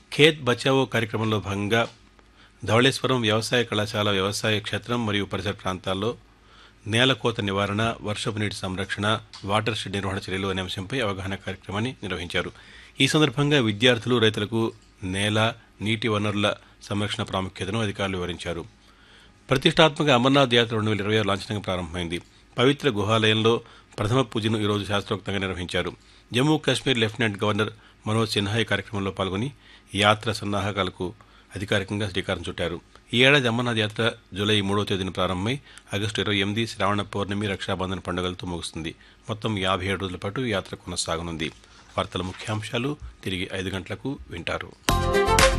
ఖేత్ బచావో కార్యక్రమంలో భాగంగా ధవళేశ్వరం వ్యవసాయ కళాశాల వ్యవసాయ క్షేత్రం మరియు పరిసర ప్రాంతాల్లో నేలకోత నివారణ వర్షపు నీటి సంరక్షణ వాటర్ షెడ్ నిర్వహణ చర్యలు అనే అంశంపై అవగాహన కార్యక్రమాన్ని నిర్వహించారు ఈ సందర్భంగా విద్యార్థులు రైతులకు నేల నీటి వనరుల సంరక్షణ ప్రాముఖ్యతను అధికారులు వివరించారు ప్రతిష్టాత్మక అమర్నాథ్ యాత్ర రెండు వేల ఇరవై ఆరు లాంఛనంగా ప్రారంభమైంది పవిత్ర గుహాలయంలో ప్రథమ పూజను ఈరోజు శాస్త్రోక్తంగా నిర్వహించారు జమ్మూ కాశ్మీర్ లెఫ్టినెంట్ గవర్నర్ మనోజ్ సిన్హా ఈ కార్యక్రమంలో పాల్గొని యాత్ర సన్నాహకాలకు అధికారికంగా శ్రీకారం చుట్టారు ఈ ఏడాది అమర్నాథ్ యాత్ర జూలై మూడో తేదీన ప్రారంభమై ఆగస్టు ఇరవై ఎనిమిది శ్రావణ పౌర్ణమి రక్షాబంధన్ పండుగలతో ముగుస్తుంది మొత్తం యాభై ఏడు రోజుల పాటు ఈ యాత్ర కొనసాగనుంది వార్తల ముఖ్యాంశాలు తిరిగి ఐదు గంటలకు వింటారు